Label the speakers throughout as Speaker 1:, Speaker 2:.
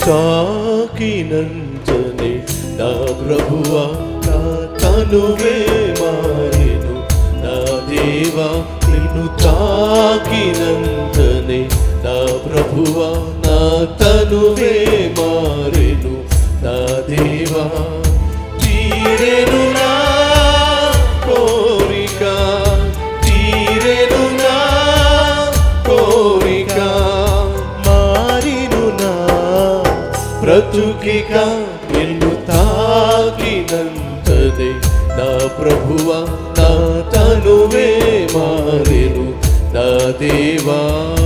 Speaker 1: తాకినంతనే నా ప్రభువా నా తనువే మారెను నా దేవా నిన్ను తాకినంతనే నా ప్రభువా నా తనువే మారెను నా దేవా తీరెను నా కోరిక తీరెను నా కోరిక మారిను నా బ్రతుకిక నిన్ను తాకినంతదే నా ప్రభువ నా తనువే మారెను నా దేవా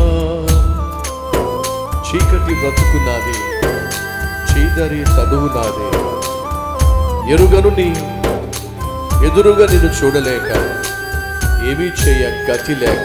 Speaker 1: చీకటి బ్రతుకున్నది చీదరి చదువు నాదే ఎరుగను నీ ఎదురుగా నిన్ను చూడలేక ఏమీ చేయ గతి లేక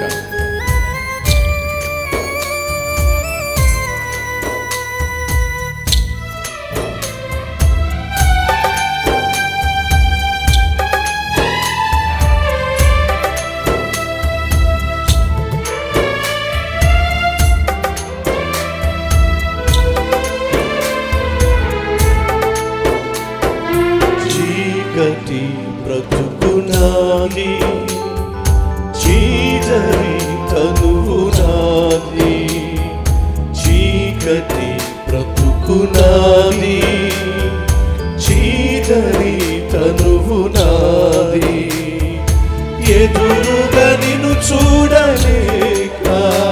Speaker 1: చీకటి బ్రతుకునాది చీదరి తనువు నాది చీకటి బ్రతుకునాది చీదరి తనువు నాది ఎదురుగా నిన్ను చూడలేక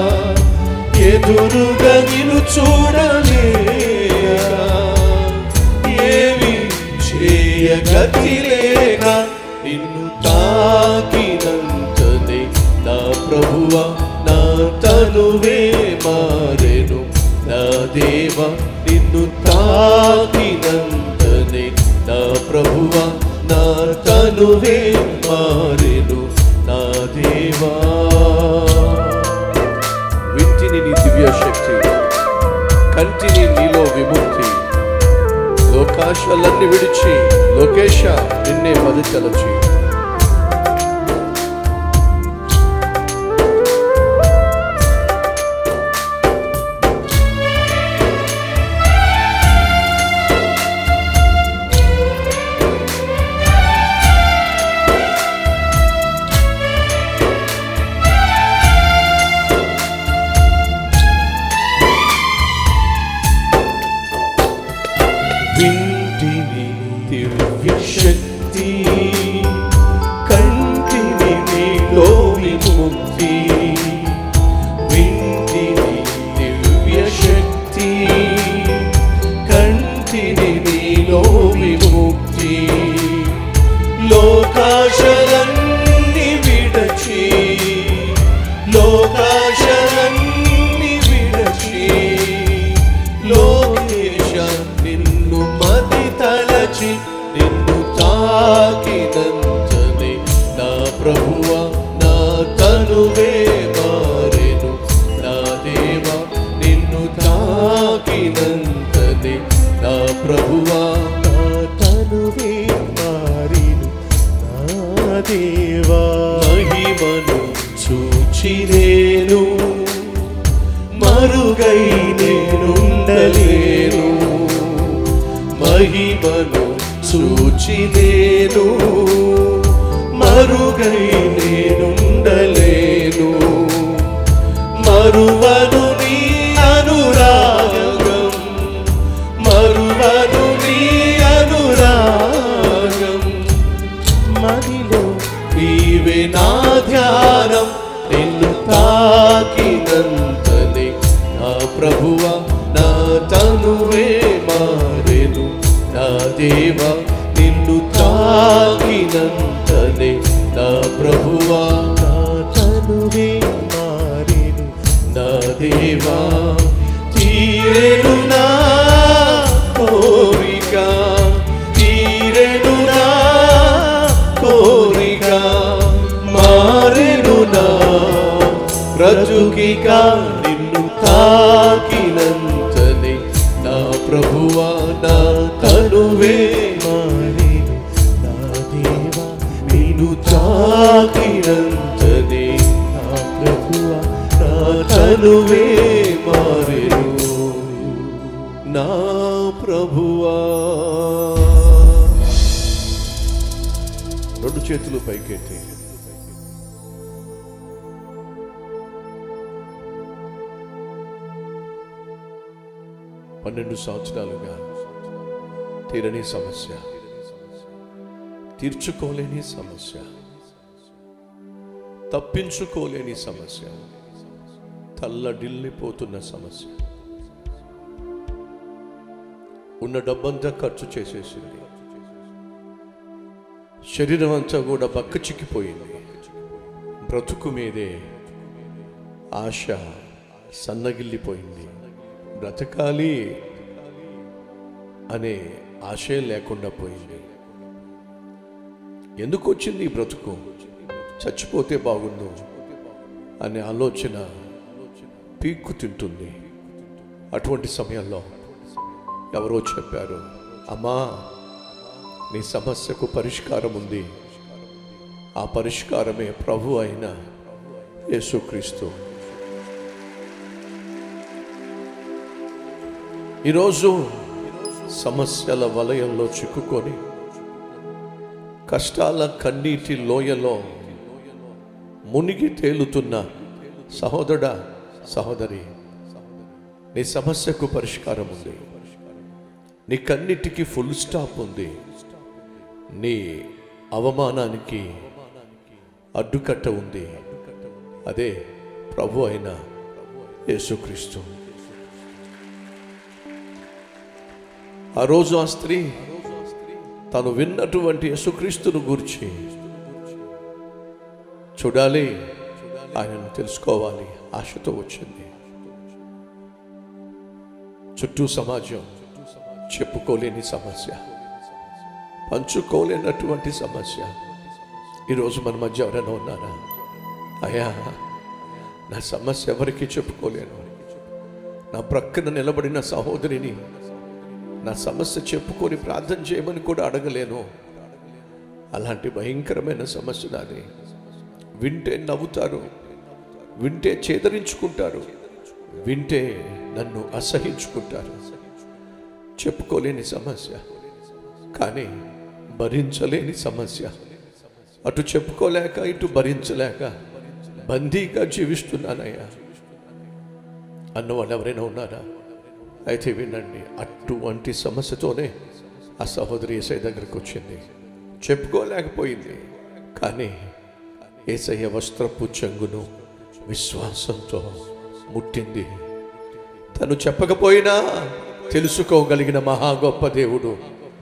Speaker 1: ఎదురుగా నిన్ను చూడలేక ఏమి చేయగతి లేక నిన్ను తాకినంతనే నా ప్రభువ నా తనువే మారెను నా దేవ నిన్ను తాకినంతనే నా ప్రభువ నా తనువే మారెను నా దేవా వింటిని నీ దివ్య శక్తి కంటిని నీలో విముక్తి లోకాశాలన్నీ విడిచి లోకేశ నిన్నే మది తలచి వింటిని దివ్య శక్తి కంటిని నీలో విముక్తి వింటిని దివ్య శక్తి కంటిని నీలో విముక్తి లోకాశలన్నీ విడచి లోకాశలన్నీ విడచి లోకేశ నిన్ను మది తలచి నిన్ను తాకినంతనే నా ప్రభువ నా తనువే మారెను నా దేవ నిన్ను తాకినంతనే నా ప్రభువ నా తనువే మారెను నా దేవా మహిమను చూచి నేను మరుగై నేనుండలేను మహిమను చూచి నేను మరుగై నేనుండలేను మరువను నీ అనురాగం మరువను నీ అనురాగం మదిలో నీవే నా ధ్యానం నిన్ను తాకినంతనే నా ప్రభువ నా తనువే మారెను నా దేవ నిన్ను తాకినంతనే నా ప్రభువ నా తనువే మారెను నా దేవా తీరెను నా కోరిక తీరెను నా కోరిక మారెను నా బ్రతుకిక నిన్ను తాకినంతనే నా ప్రభువా నా తనువే మారెను నా దేవా నిన్ను తాకినంతనే నా ప్రభువా నా తనువే మారెను నా నా ప్రభువా రెండు చేతులు పైకెత్తి పన్నెండు సంవత్సరాలుగా తీరని సమస్య తీర్చుకోలేని సమస్య తప్పించుకోలేని సమస్య తల్లడిల్లిపోతున్న సమస్య ఉన్న డబ్బంతా ఖర్చు చేసేసింది శరీరం అంతా కూడా బక్క చిక్కిపోయింది బ్రతుకు మీదే ఆశ సన్నగిల్లిపోయింది బ్రతకాలి అనే ఆశే లేకుండా పోయింది ఎందుకు వచ్చింది ఈ బ్రతుకు చచ్చిపోతే బాగుండు అనే ఆలోచన పీక్కు తింటుంది అటువంటి సమయంలో ఎవరో చెప్పారు అమ్మా నీ సమస్యకు పరిష్కారం ఉంది ఆ పరిష్కారమే ప్రభు అయిన యేసుక్రీస్తు ఈరోజు సమస్యల వలయంలో చిక్కుకొని కష్టాల కన్నీటి లోయలో మునిగి తేలుతున్న సహోదరుడా సహోదరి నీ సమస్యకు పరిష్కారం ఉంది నీ కన్నిటికి ఫుల్ స్టాప్ ఉంది నీ అవమానానికి అడ్డుకట్ట ఉంది అదే ప్రభు అయిన యేసుక్రీస్తు ఆ రోజు ఆ స్త్రీ తను విన్నటువంటి యేసుక్రీస్తును గురించి చూడాలి ఆయనను తెలుసుకోవాలి ఆశతో వచ్చింది చుట్టూ సమాజం చెప్పుకోలేని సమస్య పంచుకోలేనటువంటి సమస్య ఈరోజు మన మధ్య ఎవరైనా ఉన్నారా అయ్యా నా సమస్య ఎవరికి చెప్పుకోలేను నా ప్రక్కన నిలబడిన సహోదరిని నా సమస్య చెప్పుకొని ప్రార్థన చేయమని కూడా అడగలేను అలాంటి భయంకరమైన సమస్య నాది వింటే నవ్వుతారు వింటే చేదరించుకుంటారు వింటే నన్ను అసహించుకుంటారు చెప్పుకోలేని సమస్య కానీ భరించలేని సమస్య అటు చెప్పుకోలేక ఇటు భరించలేక బందీగా జీవిస్తున్నానయ్యా అన్నవాళ్ళు ఎవరైనా ఉన్నారా అయితే వినండి అటువంటి సమస్యతోనే ఆ సహోదరి ఏసై దగ్గరకు వచ్చింది చెప్పుకోలేకపోయింది కానీ ఏసయ్య వస్త్రపు చెంగును విశ్వాసంతో ముట్టింది తను చెప్పకపోయినా తెలుసుకోగలిగిన మహా గొప్ప దేవుడు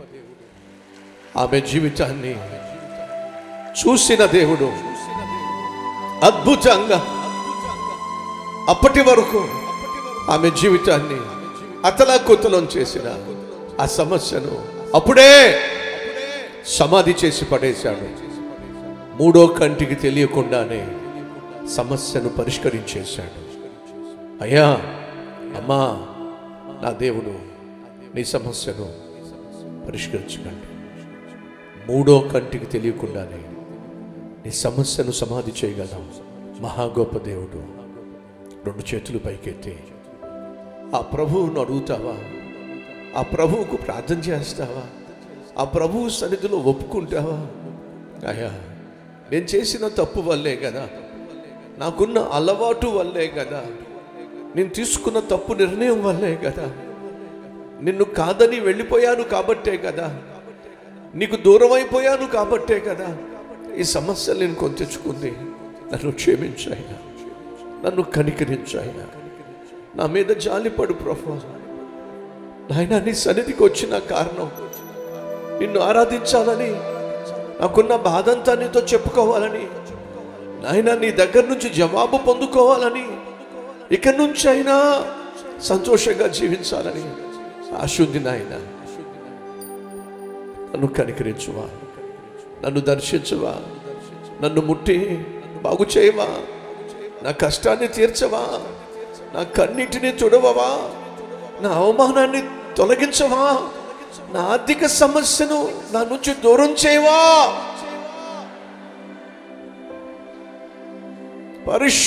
Speaker 1: ఆమె జీవితాన్ని చూసిన దేవుడు అద్భుతంగా అప్పటి వరకు ఆమె జీవితాన్ని అతలాకుతలం చేసిన ఆ సమస్యను అప్పుడే సమాధి చేసి పడేశాడు మూడో కంటికి తెలియకుండానే సమస్యను పరిష్కరించేశాడు అయ్యా అమ్మా నా దేవుడు నీ సమస్యను పరిష్కరించగలడు మూడో కంటికి తెలియకుండానే నీ సమస్యను సమాధి చేయగలం మహా గొప్ప దేవుడు రెండు చేతులు పైకెత్తి ఆ ప్రభువును అడుగుతావా ఆ ప్రభువుకు ప్రార్థన చేస్తావా ఆ ప్రభువు సన్నిధిలో ఒప్పుకుంటావా అయ్యా నేను చేసిన తప్పు వల్లే కదా నాకున్న అలవాటు వల్లే కదా నేను తీసుకున్న తప్పు నిర్ణయం వల్లే కదా నిన్ను కాదని వెళ్ళిపోయాను కాబట్టే కదా నీకు దూరం అయిపోయాను కాబట్టే కదా ఈ సమస్యలు నేను కొని తెచ్చుకుంది నన్ను క్షమించాయన నన్ను కనికరించాయన నా మీద జాలిపడు ప్రభు నాయన నీ సన్నిధికి వచ్చిన కారణం నిన్ను ఆరాధించాలని నాకున్న బాధంతా నీతో చెప్పుకోవాలని నాయన నీ దగ్గర నుంచి జవాబు పొందుకోవాలని ఇక నుంచి అయినా సంతోషంగా జీవించాలని ఆశ ఉంది నాయన నన్ను కనికరించువా నన్ను దర్శించువా నన్ను ముట్టి బాగు చేయవా నా కష్టాన్ని తీర్చవా నా కన్నిటిని తుడవవా నా అవమానాన్ని తొలగించవా నా ఆర్థిక సమస్యను నా నుంచి దూరం చేయవా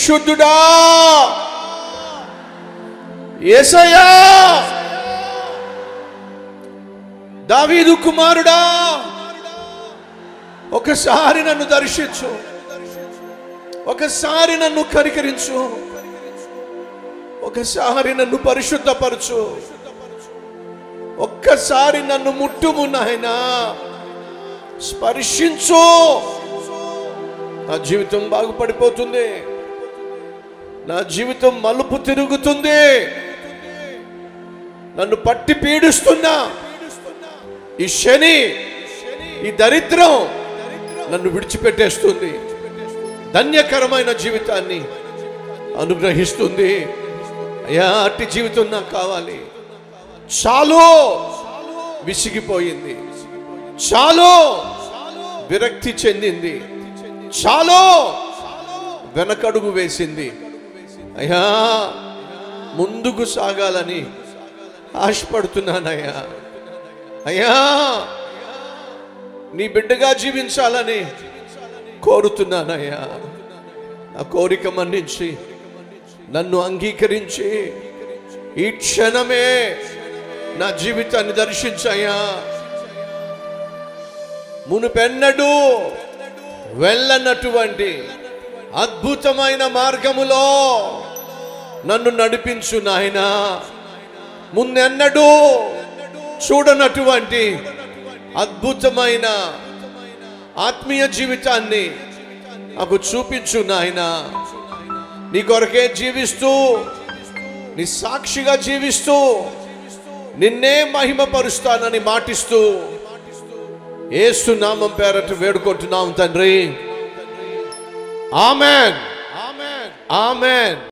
Speaker 1: పరిశుద్ధుడా ఏసయ్యా దావీదు కుమారుడా ఒకసారి నన్ను దర్శించు ఒకసారి నన్ను కరికరించు ఒకసారి నన్ను పరిశుద్ధపరచు ఒక్కసారి నన్ను ముట్టుము నాయనా స్పర్శించు నా జీవితం బాగుపడిపోతుంది నా జీవితం మలుపు తిరుగుతుంది నన్ను పట్టి పీడిస్తున్నా ఈ శని ఈ దరిద్రం నన్ను విడిచిపెట్టేస్తుంది ధన్యకరమైన జీవితాన్ని అనుగ్రహిస్తుంది అయ్యా అట్టి జీవితం నాకు కావాలి చాలు విసిగిపోయింది చాలు విరక్తి చెందింది చాలు వెనకడుగు వేసింది అయ్యా ముందుకు సాగాలని ఆశపడుతున్నానయ్యా అయ్యా నీ బిడ్డగా జీవించాలని కోరుతున్నానయ్యా ఆ కోరిక మన్నించి నన్ను అంగీకరించి ఈ క్షణమే నా జీవితాన్ని దర్శించయ్యా మునుపెన్నడు వెళ్ళనటువంటి అద్భుతమైన మార్గములో నన్ను నడిపించు నాయనా ముందెన్నడూ చూడనటువంటి అద్భుతమైన ఆత్మీయ జీవితాన్ని నాకు చూపించు నాయనా నీ కొరకే జీవిస్తూ నీ సాక్షిగా జీవిస్తూ నిన్నే మహిమపరుస్తానని మాటిస్తూ ఏసు నామం పేరట వేడుకుంటున్నాం తండ్రి ఆమెన్ ఆమెన్ ఆమెన్